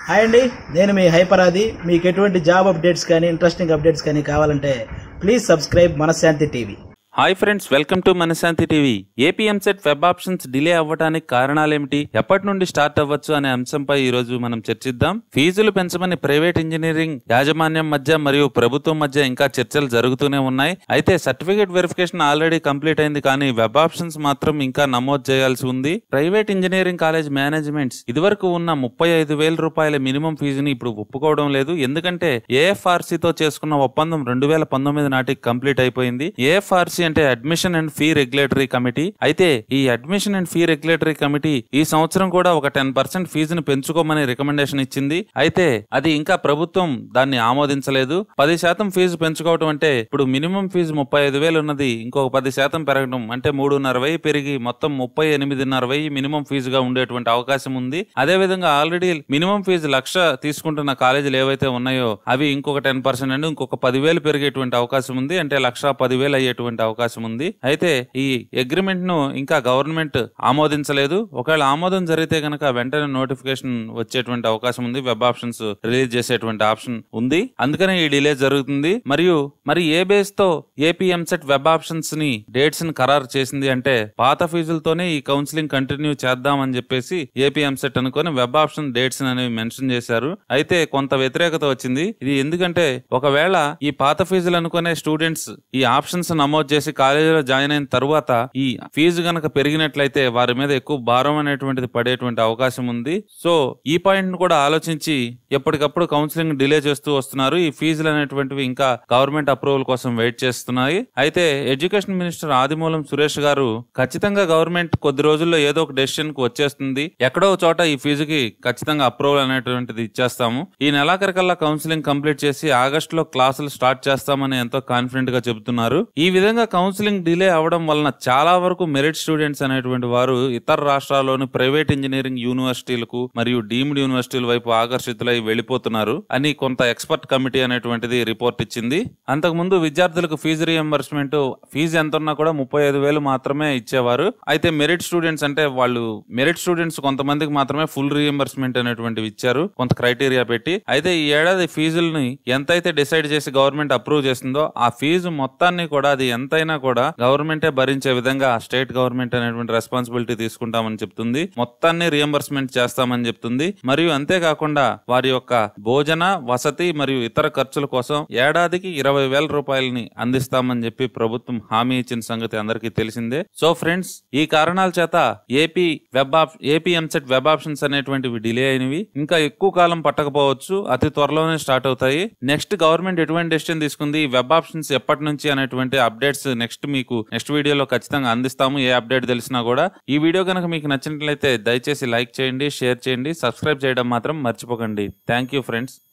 hi అండి నేను మీ హైపరాది మీకు ఎటువంటి జాబ్ అప్డేట్స్ కానీ ఇంట్రెస్టింగ్ అప్డేట్స్ కానీ కావాలంటే please subscribe Manashanti TV hi friends welcome to Manashanti TV AP EAMCET web options delay అవ్వడానికి కారణాలేమిటి ఎప్పటి నుండి స్టార్ట్ అవ్వచ్చు అనే అంశంపై ఈ రోజు మనం చర్చిద్దాం ఫీజులు పెంచమని ప్రైవేట్ ఇంజనీరింగ్ యాజమాన్యం మధ్య మరియు ప్రభుత్వం మధ్య ఇంకా చర్చలు జరుగుతూనే ఉన్నాయి అయితే సర్టిఫికేట్ వెరిఫికేషన్ ఆల్రెడీ కంప్లీట్ అయింది కానీ వెబ్ ఆప్షన్స్ మాత్రం ఇంకా నమోదు చేయాల్సి ఉంది ప్రైవేట్ ఇంజనీరింగ్ కాలేజ్ మేనేజ్మెంట్స్ ఇదివరకు ఉన్న ముప్పై ఐదు వేల రూపాయల మినిమం ఫీజుని ఇప్పుడు ఒప్పుకోవడం లేదు ఎందుకంటే AFRC తో చేసుకున్న ఒప్పందం రెండు వేల పంతొమ్మిది నాటికి కంప్లీట్ అయిపోయింది ఏఎఫ్ఆర్సి అంటే admission and fee regulatory committee అయితే ఈ admission and fee regulatory committee ఈ సంవత్సరం కూడా ఒక టెన్ పర్సెంట్ ఫీజును పెంచుకోమని రికమెండేషన్ ఇచ్చింది అయితే అది ఇంకా ప్రభుత్వం దాన్ని ఆమోదించలేదు పది శాతం ఫీజు పెంచుకోవడం అంటే ఇప్పుడు మినిమం ఫీజు ముప్పై ఐదు వేలు ఉన్నది ఇంకొక పది శాతం పెరగడం అంటే మూడున్నర వెయ్యి పెరిగి మొత్తం ముప్పై ఎనిమిదిన్నర వెయ్యి మినిమం ఫీజుగా ఉండేటువంటి అవకాశం ఉంది అదే విధంగా ఆల్రెడీ మినిమం ఫీజు లక్ష తీసుకుంటున్న కాలేజీలు ఏవైతే ఉన్నాయో అవి ఇంకొక టెన్ పర్సెంట్ అండి ఇంకొక పదివేలు పెరిగేటువంటి అవకాశం ఉంది అంటే లక్ష పదివేలు అయ్యేటువంటి అవకాశం ఉంది అయితే ఈ అగ్రిమెంట్ ను ఇంకా గవర్నమెంట్ ఆమోదించలేదు ఒకవేళ ఆమోదం జరిగితే గనక వెంటనే నోటిఫికేషన్ వచ్చేటువంటి అవకాశం ఉంది వెబ్ ఆప్షన్స్ రిలీజ్ చేసేటువంటి ఆప్షన్ ఉంది అందుకనే ఈ డిలే జరుగుతుంది మరియు మరి ఏ బేస్ తో ఏపీ ఎంసెట్ వెబ్ ఆప్షన్స్ ని డేట్స్ ని ఖరారు చేసింది అంటే పాత ఫీజులతోనే ఈ కౌన్సిలింగ్ కంటిన్యూ చేద్దామని చెప్పేసి ఏపీ ఎంసెట్ అనుకొని వెబ్ ఆప్షన్ డేట్స్ అనేవి మెన్షన్ చేశారు అయితే కొంత వ్యతిరేకత వచ్చింది ఇది ఎందుకంటే ఒకవేళ ఈ పాత ఫీజులు అనుకునే స్టూడెంట్స్ ఈ ఆప్షన్స్ నమోదు చేసి కాలేజీలో జాయిన్ అయిన తర్వాత ఈ ఫీజు గనక పెరిగినట్లయితే వారి మీద ఎక్కువ భారం అనేటువంటిది పడేటువంటి అవకాశం ఉంది సో ఈ పాయింట్ ను కూడా ఆలోచించి ఎప్పటికప్పుడు కౌన్సిలింగ్ డిలే చేస్తూ వస్తున్నారు ఈ ఫీజులు అనేటువంటివి ఇంకా గవర్నమెంట్ అప్రూవల్ కోసం వెయిట్ చేస్తున్నాయి అయితే ఎడ్యుకేషన్ మినిస్టర్ ఆదిమూలం సురేష్ గారు ఖచ్చితంగా గవర్నమెంట్ కొద్ది రోజుల్లో ఏదో ఒక డెసిషన్ కు వచ్చేస్తుంది ఎక్కడో ఒక చోట ఈ ఫీజుకి ఖచ్చితంగా అప్రూవల్ అనేటువంటిది ఇచ్చేస్తాము ఈ నెలాఖరికల్లా కౌన్సిలింగ్ కంప్లీట్ చేసి ఆగస్ట్ లో క్లాసులు స్టార్ట్ చేస్తామని ఎంతో కాన్ఫిడెంట్ గా చెబుతున్నారు ఈ విధంగా కౌన్సిలింగ్ డిలే అవడం వలన చాలా వరకు మెరిట్ స్టూడెంట్స్ అనేటువంటి వారు ఇతర రాష్ట్రాల్లోని ప్రైవేట్ ఇంజనీరింగ్ యూనివర్సిటీలకు మరియు డీమ్డ్ యూనివర్సిటీల వైపు ఆకర్షితులై వెళ్లిపోతున్నారు అని కొంత ఎక్స్పర్ట్ కమిటీ అనేటువంటిది రిపోర్ట్ ఇచ్చింది అంతకుముందు విద్యార్థులకు ఫీజు రియంబర్స్మెంట్ ఫీజు ఎంత ఉన్నా కూడా ముప్పై ఐదు వేలు మాత్రమే ఇచ్చేవారు అయితే మెరిట్ స్టూడెంట్స్ అంటే వాళ్ళు మెరిట్ స్టూడెంట్స్ కొంతమందికి మాత్రమే ఫుల్ రియంబర్స్మెంట్ అనేటువంటివి ఇచ్చారు కొంత క్రైటీరియా పెట్టి అయితే ఈ ఏడాది ఫీజుల్ని ఎంతైతే డిసైడ్ చేసి గవర్నమెంట్ అప్రూవ్ చేసిందో ఆ ఫీజు మొత్తాన్ని కూడా అది ఎంతైనా కూడా గవర్నమెంటే భరించే విధంగా స్టేట్ గవర్నమెంట్ అనేటువంటి రెస్పాన్సిబిలిటీ తీసుకుంటామని చెప్తుంది మొత్తాన్ని రియంబర్స్మెంట్ చేస్తామని చెప్తుంది మరియు అంతేకాకుండా వారి యొక్క భోజన వసతి మరియు ఇతర ఖర్చుల కోసం ఏడాదికి ఇరవై వేల రూపాయలని అందిస్తామని చెప్పి ప్రభుత్వం హామీ ఇచ్చిన సంగతి అందరికీ తెలిసిందే సో ఫ్రెండ్స్ ఈ కారణాల చేత AP web op AP EAMCET web options అనేటువంటివి డిలే అయినవి ఇంకా ఎక్కువ కాలం పట్టకపోవచ్చు అతి త్వరలోనే స్టార్ట్ అవుతాయి నెక్స్ట్ గవర్నమెంట్ ఎటువంటి డెసిషన్ తీసుకుంది ఈ వెబ్ ఆప్షన్స్ ఎప్పటి నుంచి అనేటువంటి అప్డేట్స్ నెక్స్ట్ మీకు నెక్స్ట్ వీడియోలో ఖచ్చితంగా అందిస్తాము ఏ అప్డేట్ తెలిసినా కూడా ఈ వీడియో కనుక మీకు నచ్చినట్లయితే దయచేసి లైక్ చేయండి షేర్ చేయండి సబ్స్క్రైబ్ చేయడం మాత్రం మర్చిపోకండి థ్యాంక్ యూ ఫ్రెండ్స్